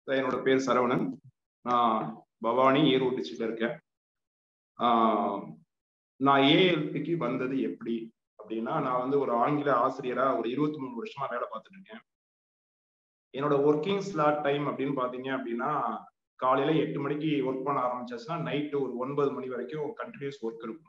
sir, என்னோட பேர் சரவணன் நான் பவானி ஈரோடு டிஸ்ட்ரிக்ட்ல இருக்கேன் ஆஹ் நான் ஏஎல்பிக்கு வந்தது எப்படி அப்படின்னா நான் வந்து ஒரு ஆங்கில ஆசிரியரா ஒரு இருபத்தி மூணு வருஷமா வேலை பார்த்துட்டு இருக்கேன் என்னோட ஒர்க்கிங் ஸ்லாட் டைம் அப்படின்னு பாத்தீங்க அப்படின்னா காலையில எட்டு மணிக்கு ஒர்க் பண்ண ஆரம்பிச்சாச்சுன்னா நைட்டு ஒரு ஒன்பது மணி வரைக்கும் கண்டினியூஸ் ஒர்க் இருக்கும்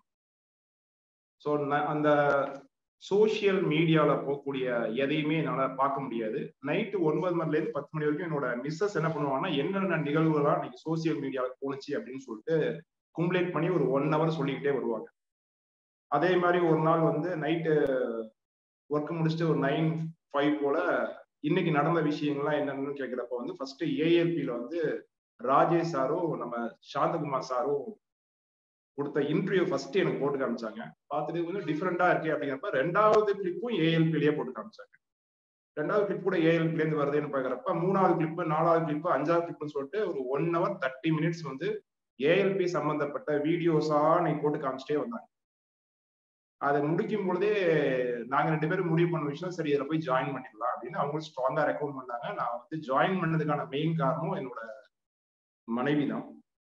ஸோ அந்த சோசியல் மீடியால போகக்கூடிய எதையுமே என்னால பார்க்க முடியாது நைட்டு ஒன்பது மணில இருந்து பத்து மணி வரைக்கும் என்னோட மிஸ்ஸஸ் என்ன பண்ணுவாங்கன்னா என்னென்ன நிகழ்வுகள்லாம் இன்னைக்கு சோசியல் மீடியால போணுச்சு அப்படின்னு சொல்லிட்டு கும்ப்ளேட் பண்ணி ஒரு ஒன் ஹவர் சொல்லிக்கிட்டே வருவாங்க அதே மாதிரி ஒரு நாள் வந்து நைட்டு ஒர்க் முடிச்சுட்டு ஒரு நைன் ஃபைவ் போல இன்னைக்கு நடந்த விஷயங்கள்லாம் என்னன்னு கேட்கிறப்ப வந்து ஃபர்ஸ்ட் ஏஎல்பியில வந்து ராஜேஷ் சாரும் நம்ம சாந்தகுமார் சாரும் கொடுத்த இன்டர்வியூ ஃபர்ஸ்ட் எனக்கு போட்டு காமிச்சாங்க பார்த்துட்டு கொஞ்சம் டிஃப்ரெண்டா இருக்கு அப்படிங்கிறப்ப ரெண்டாவது கிளிப்பும் ஏஎல்பிலேயே போட்டு காமிச்சாங்க ரெண்டாவது கிளிப் கூட ஏஎல்பில இருந்து வருதுன்னு பாக்குறப்ப மூணாவது கிளிப் நாலாவது கிளிப் அஞ்சாவது கிளிப்னு சொல்லிட்டு ஒரு ஒன் ஹவர் தேர்ட்டி மினிட்ஸ் வந்து ஏஎல்பி சம்பந்தப்பட்ட வீடியோஸா நீ போட்டு காமிச்சிட்டே வந்தாங்க அதை முடிக்கும் பொழுதே நாங்க ரெண்டு பேரும் முடிவு பண்ண விஷயம் சரி இதில் போய் ஜாயின் பண்ணிடலாம் அப்படின்னு அவங்களும் ஸ்ட்ராங்கா ரெக்கமெண்ட் பண்ணாங்க நான் வந்து ஜாயின் பண்ணதுக்கான மெயின் காரணம் என்னோட மனைவி தான்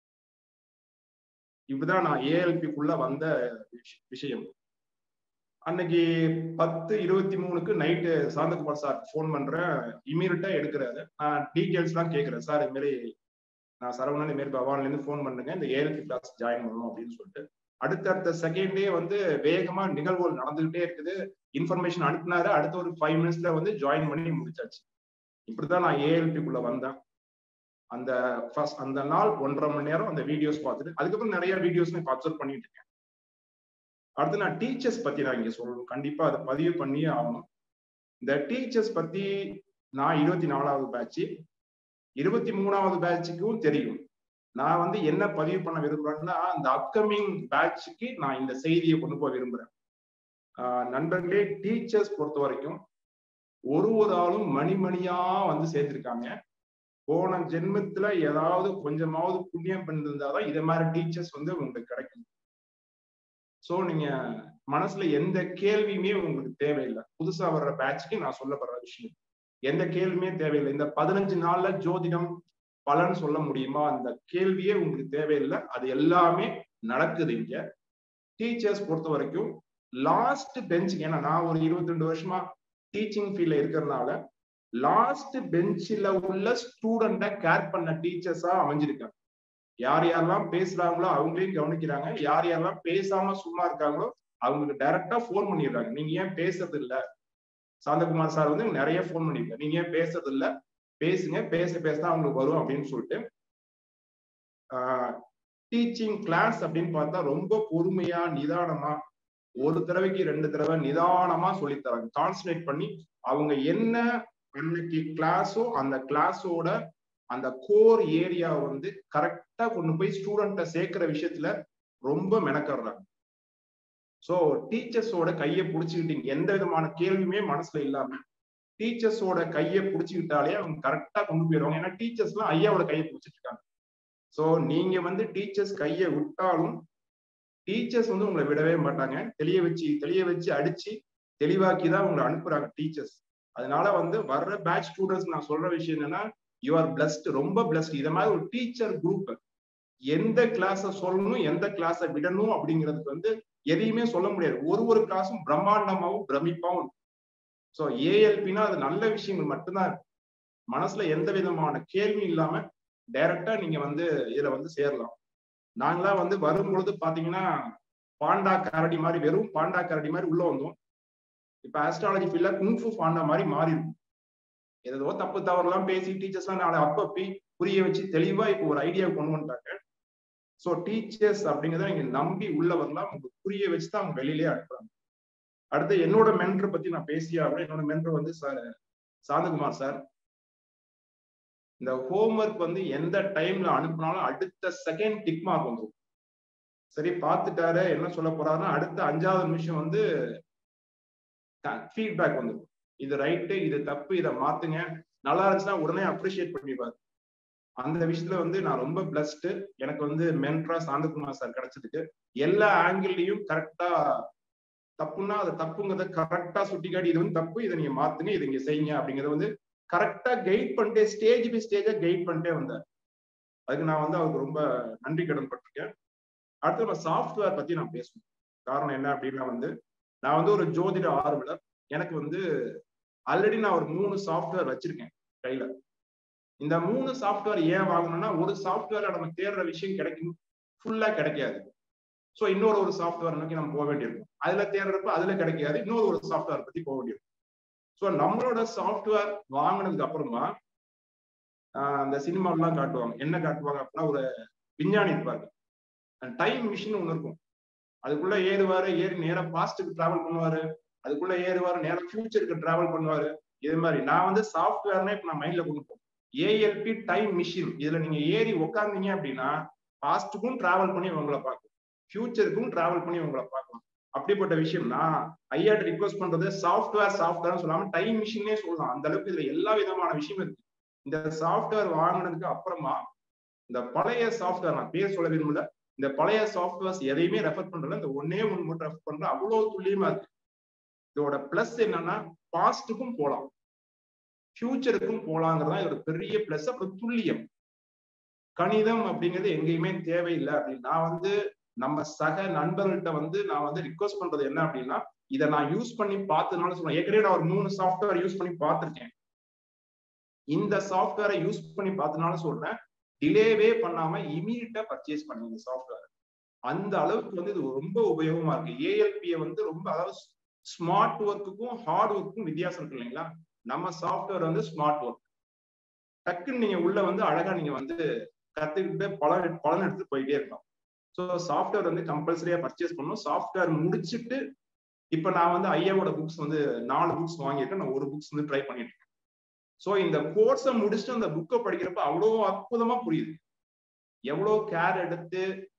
இப்படிதான் நான் ஏஎல்பிக்குள்ள வந்த விஷயம் அன்னைக்கு பத்து இருபத்தி மூணுக்கு நைட்டு சாந்தகுமார் சார் ஃபோன் பண்றேன் இமீடியட்டா எடுக்கிறாரு நான் டீட்டெயில்ஸ் எல்லாம் கேட்கிறேன் சார் இது மாதிரி நான் சரவணன் இது மாதிரி பவானில இருந்து ஃபோன் பண்ணுங்க இந்த ஏஎல்பி கிளாஸ் ஜாயின் பண்ணணும் அப்படின்னு சொல்லிட்டு அடுத்தடுத்த செகண்டே வந்து வேகமா நிகழ்வுகள் நடந்துகிட்டே இருக்குது இன்ஃபர்மேஷன் அனுப்புனாரு அடுத்த ஒரு ஃபைவ் மினிட்ஸ்ல வந்து ஜாயின் பண்ணி முடிச்சாச்சு இப்படிதான் நான் ஏஎல்பிக்குள்ள வந்தேன் அந்த ஃபர்ஸ்ட் அந்த நாள் ஒன்றரை மணி நேரம் அந்த வீடியோஸ் பார்த்துட்டு அதுக்கப்புறம் நிறைய வீடியோஸ் நான் அப்சர்வ் பண்ணிட்டு இருக்கேன் அடுத்து நான் டீச்சர்ஸ் பத்தி நான் இங்க சொல்லணும் கண்டிப்பா அதை பதிவு பண்ணியே ஆகணும் இந்த டீச்சர்ஸ் பத்தி நான் இருபத்தி நாலாவது பேட்ச் இருபத்தி மூணாவது பேட்சுக்கும் தெரியும் நான் வந்து என்ன பதிவு பண்ண விரும்புறேன்னா அந்த அப்கமிங் பேட்சுக்கு நான் இந்த செய்தியை கொண்டு போக விரும்புறேன் நண்பர்களே டீச்சர்ஸ் பொறுத்த வரைக்கும் ஒரு ஒரு ஆளும் மணி மணியா வந்து சேர்த்திருக்காங்க போன ஜென்மத்துல ஏதாவது கொஞ்சமாவது புண்ணியம் பண்ணிருந்தாதான் இதை மாதிரி டீச்சர்ஸ் வந்து உங்களுக்கு கிடைக்கும் ஸோ நீங்க மனசுல எந்த கேள்வியுமே உங்களுக்கு தேவையில்லை புதுசா வர்ற பேட்சுக்கு நான் சொல்லப்படுற விஷயம் எந்த கேள்வியுமே தேவையில்லை இந்த பதினஞ்சு நாள்ல ஜோதிடம் பலன் சொல்ல முடியுமா அந்த கேள்வியே உங்களுக்கு தேவையில்லை அது எல்லாமே நடக்குது இங்க டீச்சர்ஸ் பொறுத்த வரைக்கும் லாஸ்ட் பெஞ்சுக்கு ஏன்னா நான் ஒரு இருபத்தி ரெண்டு வருஷமா டீச்சிங் ஃபீல்ட்ல இருக்கிறதுனால லாஸ்ட் பெஞ்சில் உள்ள ஸ்டூடெண்ட்டை கேர் பண்ண டீச்சர்ஸா அமைஞ்சிருக்காங்க யார் யாரெல்லாம் பேசுறாங்களோ அவங்களையும் கவனிக்கிறாங்க யார் யாரெல்லாம் பேசாம சும்மா இருக்காங்களோ அவங்களுக்கு டைரக்டா ஃபோன் பண்ணிடுறாங்க நீங்க ஏன் பேசுறது இல்ல சாந்தகுமார் சார் வந்து நிறைய ஃபோன் பண்ணிருக்காங்க நீங்க ஏன் பேசுறது இல்ல பேசுங்க பேச பேச தான் அவங்களுக்கு வரும் அப்படின்னு சொல்லிட்டு டீச்சிங் கிளாஸ் அப்படின்னு பார்த்தா ரொம்ப பொறுமையா நிதானமா ஒரு தடவைக்கு ரெண்டு தடவை நிதானமா சொல்லித்தராங்க கான்சன்ட்ரேட் பண்ணி அவங்க என்ன அன்னைக்கு கிளாஸோ அந்த கிளாஸோட அந்த கோர் ஏரியா வந்து கரெக்டா கொண்டு போய் ஸ்டூடெண்ட்டை சேர்க்கிற விஷயத்துல ரொம்ப மெனக்கடுறாங்க ஸோ டீச்சர்ஸோட கையை பிடிச்சிக்கிட்டீங்க எந்த விதமான கேள்வியுமே மனசுல இல்லாம டீச்சர்ஸோட கையை பிடிச்சிக்கிட்டாலே அவங்க கரெக்டா கொண்டு போயிடுவாங்க ஏன்னா டீச்சர்ஸ்லாம் ஐயாவோட கையை பிடிச்சிட்டு இருக்காங்க ஸோ நீங்க வந்து டீச்சர்ஸ் கையை விட்டாலும் டீச்சர்ஸ் வந்து உங்களை விடவே மாட்டாங்க தெளிய வச்சு தெளிய வச்சு அடிச்சு தெளிவாக்கி தான் உங்களை அனுப்புறாங்க டீச்சர்ஸ் அதனால வந்து வர்ற பேட்ச் ஸ்டூடெண்ட்ஸ் நான் சொல்ற விஷயம் என்னன்னா யூ ஆர் பிளஸ்ட் ரொம்ப பிளஸ்ட் இத மாதிரி ஒரு டீச்சர் குரூப் எந்த கிளாஸ சொல்லணும் எந்த கிளாஸை விடணும் அப்படிங்கிறதுக்கு வந்து எதையுமே சொல்ல முடியாது ஒரு ஒரு கிளாஸும் பிரம்மாண்டமாவும் பிரமிப்பாவும் ஸோ ஏஎல்பினா அது நல்ல விஷயங்கள் மட்டும்தான் இருக்கும் மனசுல எந்த விதமான கேள்வி இல்லாம டைரக்டா நீங்க வந்து இதுல வந்து சேரலாம் நாங்களாம் வந்து வரும் பொழுது பாத்தீங்கன்னா பாண்டா கரடி மாதிரி வெறும் பாண்டா கரடி மாதிரி உள்ள வந்தோம் இப்ப ஆஸ்ட்ராலஜி ஃபீல்ட்ல குங்ஃபு பாண்டா மாதிரி மாறி இருக்கும் ஏதோ தப்பு தவறுலாம் பேசி டீச்சர்ஸ் எல்லாம் நாளை அப்பப்பி புரிய வச்சு தெளிவா இப்போ ஒரு ஐடியா கொண்டு வந்துட்டாங்க ஸோ டீச்சர்ஸ் அப்படிங்கிறத நீங்க நம்பி உள்ள வரலாம் உங்களுக்கு புரிய வச்சு தான் அவங்க வெளியிலே அனுப்புறாங்க அடுத்து என்னோட மென்டர் பத்தி நான் பேசியாகணும் என்னோட மென்டர் வந்து சார் சாந்தகுமார் சார் இந்த ஹோம்ஒர்க் வந்து எந்த டைம்ல அனுப்புனாலும் அடுத்த செகண்ட் டிக் மார்க் வந்துடும் சரி பார்த்துட்டாரு என்ன சொல்ல போறாருன்னா அடுத்த அஞ்சாவது நிமிஷம் வந்து ஃபீட்பேக் வந்துடும் இது ரைட்டு இது தப்பு இதை மாத்துங்க நல்லா இருந்துச்சுன்னா உடனே அப்ரிஷியேட் பண்ணிப்பாரு அந்த விஷயத்துல வந்து நான் ரொம்ப பிளஸ்டு எனக்கு வந்து மென்ட்ரா சாந்தகுமார் சார் கிடைச்சதுக்கு எல்லா ஆங்கிள்லயும் கரெக்டா தப்புன்னா அது தப்புங்கிறத கரெக்டா சுட்டி காட்டி இது வந்து தப்பு இதை நீங்க மாத்துங்க இதை இங்க செய்யுங்க அப்படிங்கறத வந்து கரெக்டா கைட் பண்ணிட்டே ஸ்டேஜ் பை ஸ்டேஜா கைட் பண்ணிட்டே வந்தார் அதுக்கு நான் வந்து அவருக்கு ரொம்ப நன்றி கடன் பட்டிருக்கேன் அடுத்து நம்ம சாஃப்ட்வேர் பத்தி நான் பேசணும் காரணம் என்ன அப்படின்னா வந்து நான் வந்து ஒரு ஜோதிட ஆர்வலர் எனக்கு வந்து ஆல்ரெடி நான் ஒரு மூணு சாஃப்ட்வேர் வச்சிருக்கேன் கையில இந்த மூணு சாஃப்ட்வேர் ஏன் வாங்கணும்னா ஒரு சாஃப்ட்வேர்ல நம்ம தேடுற விஷயம் கிடைக்கும் ஃபுல்லா கிடைக்காது ஸோ இன்னொரு ஒரு சாஃப்ட்வேர் நோக்கி நம்ம போக வேண்டியிருக்கும் அதுல தேடுறப்ப அதுல கிடைக்காது இன்னொரு ஒரு சாஃப்ட்வேர் பத்தி போக வேண்டியிருக்கும் ஸோ நம்மளோட சாஃப்ட்வேர் வாங்கினதுக்கு அப்புறமா அந்த சினிமாலாம் காட்டுவாங்க என்ன காட்டுவாங்க அப்படின்னா ஒரு விஞ்ஞானி இருப்பாரு டைம் மிஷின் ஒன்று இருக்கும் அதுக்குள்ள ஏறுவாரு ஏறி நேரம் பாஸ்ட்டுக்கு டிராவல் பண்ணுவாரு அதுக்குள்ள ஏறுவாரு நேரம் ஃபியூச்சருக்கு டிராவல் பண்ணுவாரு இது மாதிரி நான் வந்து சாஃப்ட்வேர்னா இப்ப நான் மைண்ட்ல கொண்டு போறேன் ஏஎல்பி டைம் மிஷின் இதுல நீங்க ஏறி உட்காந்தீங்க அப்படின்னா பாஸ்ட்டுக்கும் டிராவல் பண்ணி உங்களை பார்க்கும் ஃபியூச்சருக்கும் டிராவல் பண்ணி உங்களை பார்க்கலாம் அப்படிப்பட்ட விஷயம் நான் ஐயாட்ட ரிக்வஸ்ட் பண்றது சாஃப்ட்வேர் சாஃப்ட்வேர் சொல்லாம டைம் மிஷினே சொல்லலாம் அந்த அளவுக்கு இதுல எல்லா விதமான விஷயம் இருக்கு இந்த சாஃப்ட்வேர் வாங்கினதுக்கு அப்புறமா இந்த பழைய சாஃப்ட்வேர் நான் பேர் சொல்ல விரும்பல இந்த பழைய சாஃப்ட்வேர்ஸ் எதையுமே ரெஃபர் பண்றதுல இந்த ஒன்னே ஒன்று மட்டும் ரெஃபர் பண்ற அவ்வளவு துல்லியமா இருக்கு இதோட பிளஸ் என்னன்னா பாஸ்டுக்கும் போலாம் ஃபியூச்சருக்கும் போலாங்கிறதா இதோட பெரிய பிளஸ் அப்புறம் துல்லியம் கணிதம் அப்படிங்கிறது எங்கேயுமே தேவையில்லை அப்படின்னு நான் வந்து நம்ம சக நண்பர்கள்ட்ட வந்து நான் வந்து ரிக்வஸ்ட் பண்றது என்ன அப்படின்னா இதை நான் யூஸ் பண்ணி பார்த்ததுனால சொல்றேன் ஏற்கனவே நான் ஒரு மூணு சாஃப்ட்வேர் யூஸ் பண்ணி பார்த்துருக்கேன் இந்த சாஃப்ட்வேரை யூஸ் பண்ணி பார்த்ததுனால சொல்றேன் டிலேவே பண்ணாம இமீடியட்டா பர்ச்சேஸ் பண்ணுங்க இந்த சாஃப்ட்வேர் அந்த அளவுக்கு வந்து இது ரொம்ப உபயோகமா இருக்கு ஏஎல்பியை வந்து ரொம்ப அதாவது ஸ்மார்ட் ஒர்க்குக்கும் ஹார்ட் ஒர்க்குக்கும் வித்தியாசம் இருக்கு இல்லைங்களா நம்ம சாஃப்ட்வேர் வந்து ஸ்மார்ட் ஒர்க் டக்குன்னு நீங்க உள்ள வந்து அழகா நீங்க வந்து கத்துக்கிட்டு பலன் பலன் எடுத்து போயிட்டே இருக்கலாம் ஸோ சாஃப்ட்வேர் வந்து கம்பல்சரியா பர்ச்சேஸ் பண்ணணும் சாஃப்ட்வேர் முடிச்சுட்டு இப்ப நான் வந்து ஐயாவோட புக்ஸ் வந்து நாலு புக்ஸ் வாங்கியிருக்கேன் நான் ஒரு புக்ஸ் வந்து ட்ரை பண்ணிட்டு இருக்கேன் ஸோ இந்த கோர்ஸை முடிச்சுட்டு அந்த புக்கை படிக்கிறப்ப அவ்வளோ அற்புதமா புரியுது எவ்வளோ கேர் எடுத்து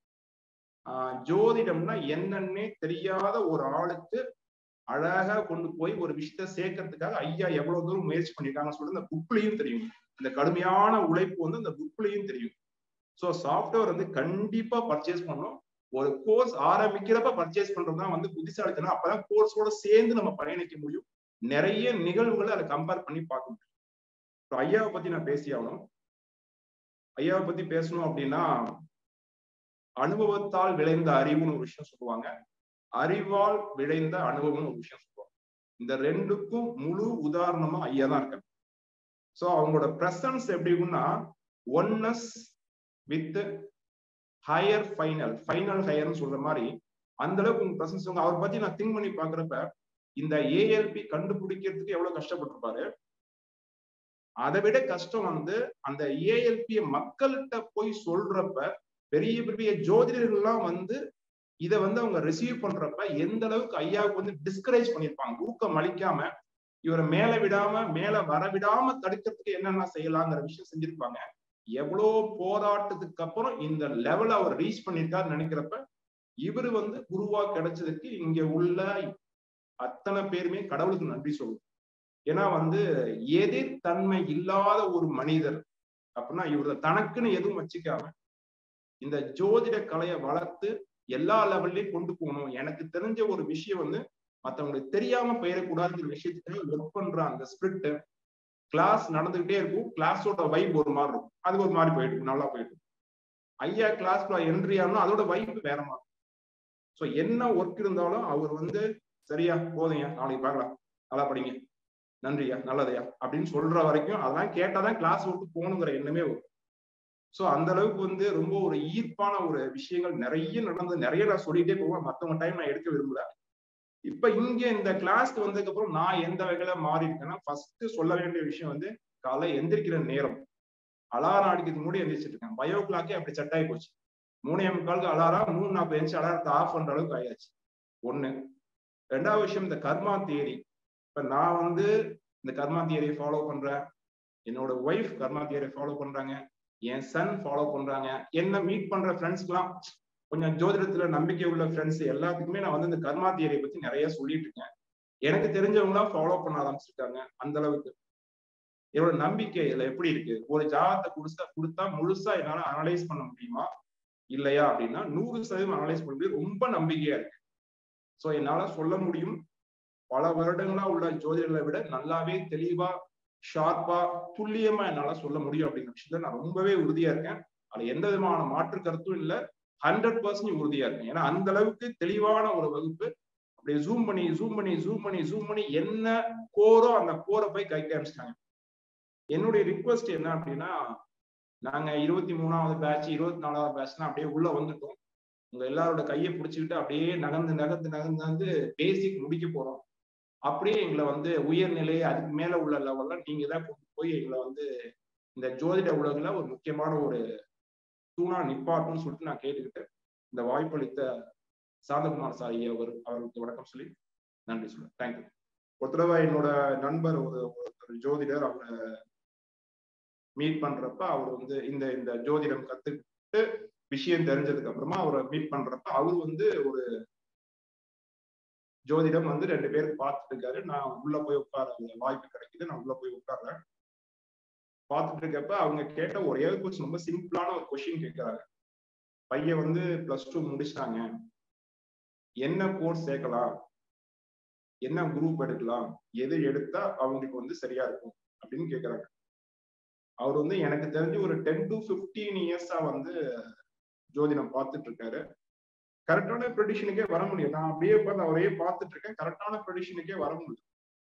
ஜோதிடம்னா என்னன்னே தெரியாத ஒரு ஆளுக்கு அழகா கொண்டு போய் ஒரு விஷயத்த சேர்க்கறதுக்காக ஐயா எவ்வளவு தூரம் முயற்சி பண்ணிருக்காங்கன்னு சொல்லிட்டு இந்த புக்லயும் தெரியும் இந்த கடுமையான உழைப்பு வந்து இந்த புக்லயும் தெரியும் ஸோ சாஃப்ட்வேர் வந்து கண்டிப்பா பர்ச்சேஸ் பண்ணணும் ஒரு கோர்ஸ் ஆரம்பிக்கிறப்ப பர்ச்சேஸ் பண்றதுதான் வந்து புத்திசாலித்தனம் அப்பதான் கோர்ஸோட சேர்ந்து நம்ம பயணிக்க முடியும் நிறைய நிகழ்வுகளை அதை கம்பேர் பண்ணி பார்க்க முடியும் இப்போ ஐயாவை பத்தி நான் பேசி ஆகணும் ஐயாவை பத்தி பேசணும் அப்படின்னா அனுபவத்தால் விளைந்த அறிவுன்னு ஒரு விஷயம் சொல்லுவாங்க அறிவால் விளைந்த அனுபவம்னு ஒரு விஷயம் சொல்லுவாங்க இந்த ரெண்டுக்கும் முழு உதாரணமா ஐயா தான் இருக்காங்க ஸோ அவங்களோட பிரசன்ஸ் எப்படி இருக்குன்னா oneness with higher final final ஹையர்னு சொல்ற மாதிரி அந்த அளவுக்கு உங்க பிரசன்ஸ் அவரை பத்தி நான் திங்க் பண்ணி பாக்குறப்ப இந்த ஏஎல்பி கண்டுபிடிக்கிறதுக்கு எவ்வளவு கஷ்டப்பட்டிருப்பாரு அதை விட கஷ்டம் வந்து அந்த ஏஎல்பிய மக்கள்கிட்ட போய் சொல்றப்ப பெரிய பெரிய ஜோதிடர்கள்லாம் வந்து இதை வந்து அவங்க ரிசீவ் பண்றப்ப எந்த அளவுக்கு ஐயாவுக்கு வந்து டிஸ்கரேஜ் பண்ணியிருப்பாங்க ஊக்கம் அளிக்காம இவரை மேல விடாம மேல வர விடாம தடுக்கிறதுக்கு என்னென்ன செய்யலாங்கிற விஷயம் செஞ்சிருப்பாங்க எவ்வளோ போராட்டத்துக்கு அப்புறம் இந்த லெவல அவர் ரீச் பண்ணியிருக்காரு நினைக்கிறப்ப இவரு வந்து குருவா கிடைச்சதுக்கு இங்க உள்ள அத்தனை பேருமே கடவுளுக்கு நன்றி சொல்லுவோம் ஏன்னா வந்து எதிர்த்தன்மை இல்லாத ஒரு மனிதர் அப்படின்னா இவர் தனக்குன்னு எதுவும் வச்சுக்காம இந்த ஜோதிட கலையை வளர்த்து எல்லா லெவல்லையும் கொண்டு போகணும் எனக்கு தெரிஞ்ச ஒரு விஷயம் வந்து மற்றவங்களுக்கு தெரியாம போயிடக்கூடாதுங்கிற விஷயத்துக்காக ஒர்க் பண்ற அந்த ஸ்பிரிட் கிளாஸ் நடந்துகிட்டே இருக்கும் கிளாஸோட வைப் ஒரு மாதிரி இருக்கும் அது ஒரு மாதிரி போயிட்டு இருக்கும் நல்லா போயிட்டு ஐயா கிளாஸ்க்குள்ள என்ட்ரி ஆகணும் அதோட வைப் வேற மாதிரி ஸோ என்ன ஒர்க் இருந்தாலும் அவர் வந்து சரியா போதுங்க நாளைக்கு பார்க்கலாம் நல்லா படிங்க நன்றியா நல்லதையா அப்படின்னு சொல்ற வரைக்கும் அதெல்லாம் கேட்டாதான் கிளாஸ் விட்டு போகணுங்கிற எண்ணமே வரும் ஸோ அந்த அளவுக்கு வந்து ரொம்ப ஒரு ஈர்ப்பான ஒரு விஷயங்கள் நிறைய நடந்து நிறைய நான் சொல்லிட்டே போவேன் மற்றவங்க டைம் நான் எடுக்க விரும்பல இப்ப இங்க இந்த கிளாஸ்க்கு வந்ததுக்கு அப்புறம் நான் எந்த வகையில மாறி இருக்கேன்னா ஃபர்ஸ்ட் சொல்ல வேண்டிய விஷயம் வந்து காலை எந்திரிக்கிற நேரம் அலாரம் அடிக்கிறதுக்கு முன்னாடி எந்திரிச்சிட்டு இருக்கேன் பயோ கிளாக்கே அப்படி செட் ஆகி போச்சு மூணே முக்காலுக்கு அலாரம் மூணு நாற்பது எந்திரிச்சு அலாரத்தை ஆஃப் பண்ற அளவுக்கு ஆயாச்சு ஒண்ணு ரெண்டாவது விஷயம் இந்த கர்மா தியரி இப்ப நான் வந்து இந்த கர்மா தியரியை ஃபாலோ பண்றேன் என்னோட ஒய்ஃப் கர்மா தியரியை ஃபாலோ பண்றாங்க என் சன் ஃபாலோ பண்றாங்க என்ன மீட் பண்ற ஃப்ரெண்ட்ஸ்க்குலாம் கொஞ்சம் ஜோதிடத்துல நம்பிக்கை உள்ள ஃப்ரெண்ட்ஸ் எல்லாத்துக்குமே நான் வந்து இந்த கர்மா தியரியை பத்தி நிறைய சொல்லிட்டு இருக்கேன் எனக்கு தெரிஞ்சவங்களாம் ஃபாலோ பண்ண ஆரம்பிச்சிருக்காங்க அந்த அளவுக்கு என்னோட நம்பிக்கை இதுல எப்படி இருக்கு ஒரு ஜாதத்தை கொடுத்தா கொடுத்தா முழுசா என்னால அனலைஸ் பண்ண முடியுமா இல்லையா அப்படின்னா நூறு சதவீதம் அனலைஸ் பண்ண முடியும் ரொம்ப நம்பிக்கையா இருக்கு ஸோ என்னால சொல்ல முடியும் பல வருடங்களா உள்ள ஜோதிடர்களை விட நல்லாவே தெளிவா ஷார்ப்பா துல்லியமா என்னால சொல்ல முடியும் அப்படிங்கிற விஷயத்துல நான் ரொம்பவே உறுதியா இருக்கேன் அதுல எந்த விதமான மாற்று கருத்தும் இல்ல ஹண்ட்ரட் பர்சன்ட் உறுதியா இருக்கேன் ஏன்னா அந்த அளவுக்கு தெளிவான ஒரு வகுப்பு அப்படியே ஜூம் பண்ணி ஜூம் பண்ணி ஜூம் பண்ணி ஜூம் பண்ணி என்ன கோரோ அந்த கோரை போய் கை காமிச்சிட்டாங்க என்னுடைய ரிக்வஸ்ட் என்ன அப்படின்னா நாங்க இருபத்தி மூணாவது பேட்ச் இருபத்தி நாலாவது பேட்ச்னா அப்படியே உள்ள வந்துட்டோம் உங்க எல்லாரோட கையை பிடிச்சிக்கிட்டு அப்படியே நகர்ந்து நகர்ந்து நகர்ந்து வந்து பேசிக் முடிக்க போறோம் அப்படியே எங்களை வந்து உயர்நிலை அதுக்கு மேல உள்ள லெவல்ல நீங்க தான் கொண்டு போய் எங்களை வந்து இந்த ஜோதிட உலகில ஒரு முக்கியமான ஒரு தூணா நிப்பாட்டுன்னு சொல்லிட்டு நான் கேட்டுக்கிட்டு இந்த வாய்ப்பளித்த சாந்தகுமார் சார் ஐயா அவர் அவருக்கு வணக்கம் சொல்லி நன்றி சொல்லுவேன் தேங்க்யூ ஒரு தடவை என்னோட நண்பர் ஒரு ஒரு ஜோதிடர் அவரை மீட் பண்றப்ப அவர் வந்து இந்த இந்த ஜோதிடம் கத்துக்கிட்டு விஷயம் தெரிஞ்சதுக்கு அப்புறமா அவரை மீட் பண்றப்ப அவர் வந்து ஒரு ஜோதிடம் வந்து ரெண்டு பேருக்கு பார்த்துட்டு இருக்காரு நான் உள்ள போய் உட்கார வாய்ப்பு கிடைக்குது நான் உள்ள போய் உட்கார்றேன் பார்த்துட்டு இருக்கப்ப அவங்க கேட்ட ஒரே கொஸ்டின் ரொம்ப சிம்பிளான ஒரு கொஸ்டின் கேட்கிறாங்க பையன் வந்து பிளஸ் டூ முடிச்சிட்டாங்க என்ன கோர்ஸ் சேர்க்கலாம் என்ன குரூப் எடுக்கலாம் எது எடுத்தா அவங்களுக்கு வந்து சரியா இருக்கும் அப்படின்னு கேக்குறாங்க அவர் வந்து எனக்கு தெரிஞ்சு ஒரு டென் டு பிப்டீன் இயர்ஸா வந்து ஜோதிடம் பார்த்துட்டு இருக்காரு கரெக்டான ப்ரொடிஷனுக்கே வர முடியும் நான் அப்படியே உட்காந்து அவரையே பார்த்துட்டு இருக்கேன் கரெக்டான ப்ரொடிஷனுக்கே வர முடியும்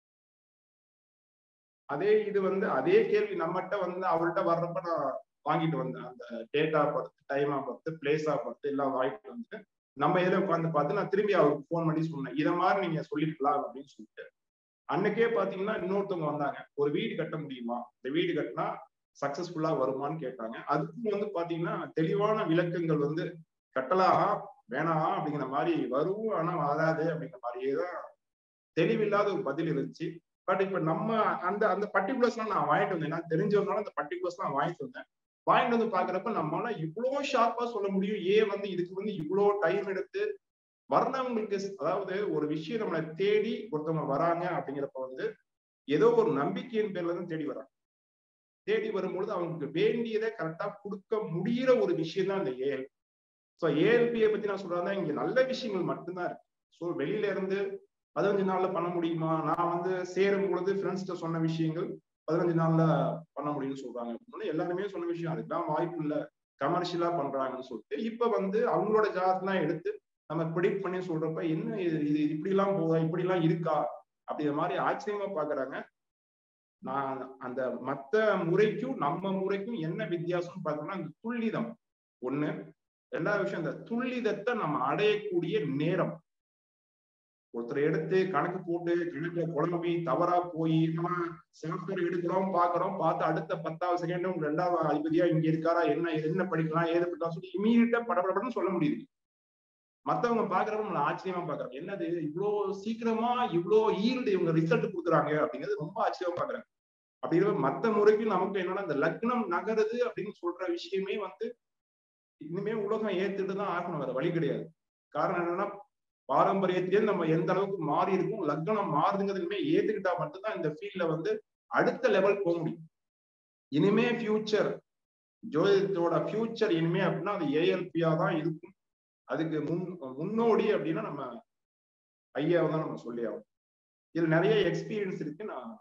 அதே இது வந்து அதே கேள்வி நம்மகிட்ட வந்து அவர்கிட்ட வர்றப்ப நான் வாங்கிட்டு வந்தேன் அந்த டேட்டா பார்த்து டைமா பார்த்து பிளேஸா பார்த்து எல்லாம் வாங்கிட்டு வந்து நம்ம இதில் உட்காந்து பார்த்து நான் திரும்பி அவருக்கு ஃபோன் பண்ணி சொன்னேன் இதை மாதிரி நீங்க சொல்லிருக்கலாம் அப்படின்னு சொல்லிட்டு அன்னைக்கே பாத்தீங்கன்னா இன்னொருத்தவங்க வந்தாங்க ஒரு வீடு கட்ட முடியுமா இந்த வீடு கட்டினா சக்சஸ்ஃபுல்லா வருமான்னு கேட்டாங்க அதுக்கும் வந்து பாத்தீங்கன்னா தெளிவான விளக்கங்கள் வந்து கட்டலாம் வேணாம் அப்படிங்கிற மாதிரி வரும் ஆனா வராது அப்படிங்கிற மாதிரியே தான் தெளிவில்லாத ஒரு பதில் இருந்துச்சு பட் இப்ப நம்ம அந்த அந்த பர்டிகுலர்ஸ்லாம் நான் வாங்கிட்டு வந்தேன் நான் தெரிஞ்சவனால அந்த பர்டிகுலர்ஸ் நான் வாங்கிட்டு வந்தேன் வாங்கிட்டு வந்து பாக்குறப்ப நம்மளால இவ்வளவு ஷார்ப்பா சொல்ல முடியும் ஏன் வந்து இதுக்கு வந்து இவ்வளவு டைம் எடுத்து வர்றவங்களுக்கு அதாவது ஒரு விஷயம் நம்மளை தேடி ஒருத்தவங்க வராங்க அப்படிங்கிறப்ப வந்து ஏதோ ஒரு நம்பிக்கையின் பேர்ல தான் தேடி வராங்க தேடி வரும்பொழுது அவங்களுக்கு வேண்டியதை கரெக்டா கொடுக்க முடியிற ஒரு விஷயம் தான் இந்த ஏஎல் ஸோ ஏஎல்பியை பத்தி நான் சொல்றதா இங்க நல்ல விஷயங்கள் மட்டும்தான் இருக்கு ஸோ வெளியில இருந்து பதினஞ்சு நாள்ல பண்ண முடியுமா நான் வந்து சேரும் பொழுது ஃப்ரெண்ட்ஸ்கிட்ட சொன்ன விஷயங்கள் பதினஞ்சு நாள்ல பண்ண முடியும்னு சொல்றாங்க எல்லாருமே சொன்ன விஷயம் அதுக்கெல்லாம் வாய்ப்பு இல்லை கமர்ஷியலா பண்றாங்கன்னு சொல்லிட்டு இப்ப வந்து அவங்களோட ஜாதெல்லாம் எடுத்து நம்ம ப்ரிடிக்ட் பண்ணி சொல்றப்ப என்ன இது இது இப்படி எல்லாம் போதா இப்படி எல்லாம் இருக்கா அப்படிங்கிற மாதிரி ஆச்சரியமா பாக்குறாங்க நான் அந்த மத்த முறைக்கும் நம்ம முறைக்கும் என்ன வித்தியாசம்னு பார்த்தோம்னா அந்த துல்லிதம் ஒண்ணு ரெண்டாவது விஷயம் அந்த துல்லிதத்தை நம்ம அடையக்கூடிய நேரம் ஒருத்தர் எடுத்து கணக்கு போட்டு கணக்குல குழம்பி தவறா போய் நம்ம சாஃப்ட்வேர் எடுக்கிறோம் பாக்குறோம் பார்த்து அடுத்த பத்தாவது செகண்டும் ரெண்டாவது அதிபதியா இங்க இருக்காரா என்ன என்ன படிக்கலாம் ஏது படிக்கலாம் சொல்லி இமீடியட்டா படப்படப்படன்னு சொல்ல முடியுது மத்தவங்க பாக்குறப்ப நம்மள ஆச்சரியமா பாக்குறாங்க என்னது இவ்வளவு சீக்கிரமா இவ்வளவு ஈல்டு இவங்க ரிசல்ட் கொடுக்குறாங்க அப்படிங்கிறது ரொம்ப ஆச்சரியமா பாக்குறாங்க அப்படிங்கிற மத்த முறைக்கும் நமக்கு என்னன்னா இந்த லக்னம் நகருது அப்படின்னு சொல்ற விஷயமே வந்து இனிமே உலகம் ஏத்துட்டு தான் ஆகணும் வேற வழி கிடையாது காரணம் என்னன்னா பாரம்பரியத்திலே நம்ம எந்த அளவுக்கு மாறி இருக்கும் லக்னம் மாறுதுங்கிறது இனிமே ஏத்துக்கிட்டா மட்டும்தான் இந்த ஃபீல்ட்ல வந்து அடுத்த லெவல் போக முடியும் இனிமே ஃபியூச்சர் ஜோதிடத்தோட ஃபியூச்சர் இனிமே அப்படின்னா அது ஏஎல்பியா தான் இருக்கும் அதுக்கு முன் முன்னோடி அப்படின்னா நம்ம ஐயாவை தான் நம்ம சொல்லி ஆகும் இதுல நிறைய எக்ஸ்பீரியன்ஸ் இருக்கு நான்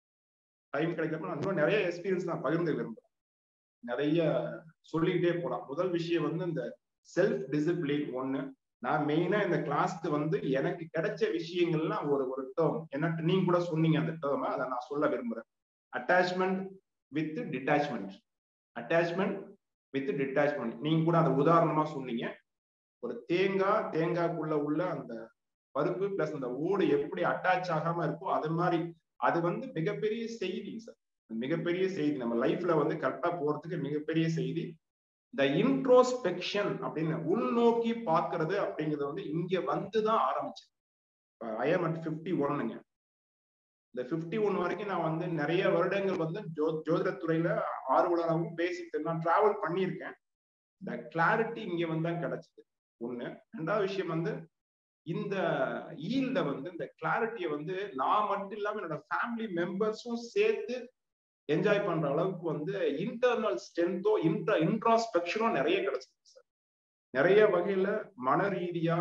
டைம் கிடைக்கிறப்ப நான் இன்னும் நிறைய எக்ஸ்பீரியன்ஸ் நான் பகிர்ந்து விரும்புறேன் நிறைய சொல்லிக்கிட்டே போலாம் முதல் விஷயம் வந்து இந்த செல்ஃப் டிசிப்ளின் ஒண்ணு நான் மெயினா இந்த கிளாஸ்க்கு வந்து எனக்கு கிடைச்ச விஷயங்கள்லாம் ஒரு ஒரு டேர்ம் என்ன நீங்க கூட சொன்னீங்க அந்த டேர்மை அதை நான் சொல்ல விரும்புறேன் attachment with detachment attachment with detachment நீங்க கூட அதை உதாரணமா சொன்னீங்க ஒரு தேங்காய் தேங்காய்க்குள்ள உள்ள அந்த பருப்பு பிளஸ் அந்த ஓடு எப்படி அட்டாச் ஆகாம இருக்கோ அது மாதிரி அது வந்து மிகப்பெரிய செய்தி சார் மிகப்பெரிய செய்தி நம்ம லைஃப்ல வந்து கரெக்டா போறதுக்கு மிகப்பெரிய செய்தி இந்த இன்ட்ரோஸ்பெக்ஷன் அப்படின்னு உள்நோக்கி பாக்குறது அப்படிங்கிறது வந்து இங்க வந்துதான் ஆரம்பிச்சு ஐஎம் அட் பிப்டி ஒன்னுங்க இந்த பிப்டி ஒன் வரைக்கும் நான் வந்து நிறைய வருடங்கள் வந்து ஜோ ஜோதிடத்துறையில ஆர்வலராகவும் பேசிட்டு நான் டிராவல் பண்ணியிருக்கேன் இந்த கிளாரிட்டி இங்க வந்து தான் கிடைச்சது ஒண்ணு ரெண்டாவது விஷயம் வந்து இந்த ஈல்ட வந்து இந்த கிளாரிட்டியை வந்து நான் மட்டும் இல்லாம என்னோட ஃபேமிலி மெம்பர்ஸும் சேர்த்து என்ஜாய் பண்ற அளவுக்கு வந்து இன்டர்னல் ஸ்ட்ரென்த்தோ இன்ட்ரா இன்ட்ராஸ்பெக்ஷனோ நிறைய கிடைச்சிருக்கு சார் நிறைய வகையில மன ரீதியா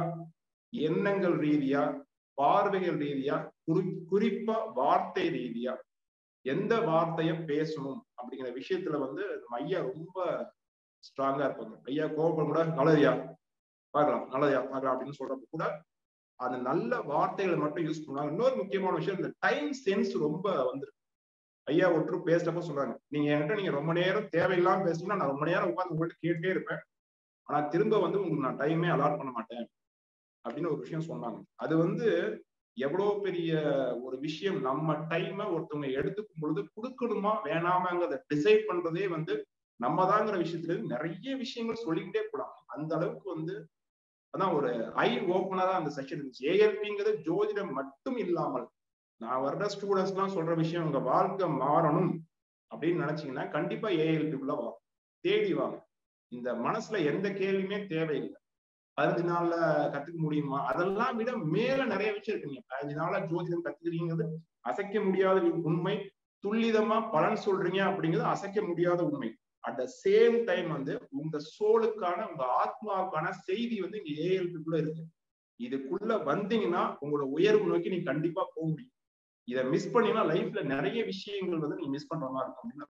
எண்ணங்கள் ரீதியா பார்வைகள் ரீதியா குறி குறிப்பா வார்த்தை ரீதியா எந்த வார்த்தைய பேசணும் அப்படிங்கிற விஷயத்துல வந்து நம்ம ஐயா ரொம்ப ஸ்ட்ராங்கா இருப்பாங்க ஐயா கோபப்பட கூட நல்லதையா பார்க்கலாம் நல்லதையா பார்க்கலாம் அப்படின்னு சொல்றப்ப கூட அந்த நல்ல வார்த்தைகளை மட்டும் யூஸ் பண்ணுவாங்க இன்னொரு முக்கியமான விஷயம் இந்த டைம் சென்ஸ் ரொம்ப வந்துருக்கு ஐயா ஒற்று பேசுறப்ப சொல்றாங்க நீங்க என்கிட்ட நீங்க ரொம்ப நேரம் தேவையில்லாம பேசுனீங்கன்னா நான் ரொம்ப நேரம் உட்காந்து உங்கள்கிட்ட கேட்டே இருப்பேன் ஆனா திரும்ப வந்து உங்களுக்கு நான் டைமே அலாட் பண்ண மாட்டேன் அப்படின்னு ஒரு விஷயம் சொன்னாங்க அது வந்து எவ்வளவு பெரிய ஒரு விஷயம் நம்ம டைமை ஒருத்தவங்க எடுத்துக்கும் பொழுது கொடுக்கணுமா வேணாமாங்கிறத டிசைட் பண்றதே வந்து நம்ம தாங்கிற விஷயத்துல இருந்து நிறைய விஷயங்கள் சொல்லிக்கிட்டே போலாம் அந்த அளவுக்கு வந்து அதான் ஒரு ஐ ஓப்பனரா அந்த செஷன் இருந்துச்சு ஏஎல்பிங்கிறது ஜோதிடம் மட்டும் இல்லாமல் நான் வர்ற ஸ்டூடெண்ட்ஸ் எல்லாம் சொல்ற விஷயம் உங்க வாழ்க்கை மாறணும் அப்படின்னு நினைச்சீங்கன்னா கண்டிப்பா ஏஎல்பிக்குள்ள வாங்க தேடி வாங்க இந்த மனசுல எந்த கேள்வியுமே தேவையில்லை பதினஞ்சு நாள்ல கத்துக்க முடியுமா அதெல்லாம் விட மேல நிறைய விஷயம் இருக்கு நீங்க பதினஞ்சு நாள்ல ஜோதிடம் கத்துக்கிறீங்கிறது அசைக்க முடியாத உண்மை துல்லிதமா பலன் சொல்றீங்க அப்படிங்கிறது அசைக்க முடியாத உண்மை அட் த சேம் டைம் வந்து உங்க சோலுக்கான உங்க ஆத்மாவுக்கான செய்தி வந்து இங்க ஏஎல்பிக்குள்ள இருக்கு இதுக்குள்ள வந்தீங்கன்னா உங்களோட உயர்வு நோக்கி நீங்க கண்டிப்பா போக முடியும் இதை மிஸ் பண்ணீங்கன்னா லைஃப்ல நிறைய விஷயங்கள் வந்து நீங்க மிஸ் பண்ற மாதிரி இருக்கும் அப்படின்னு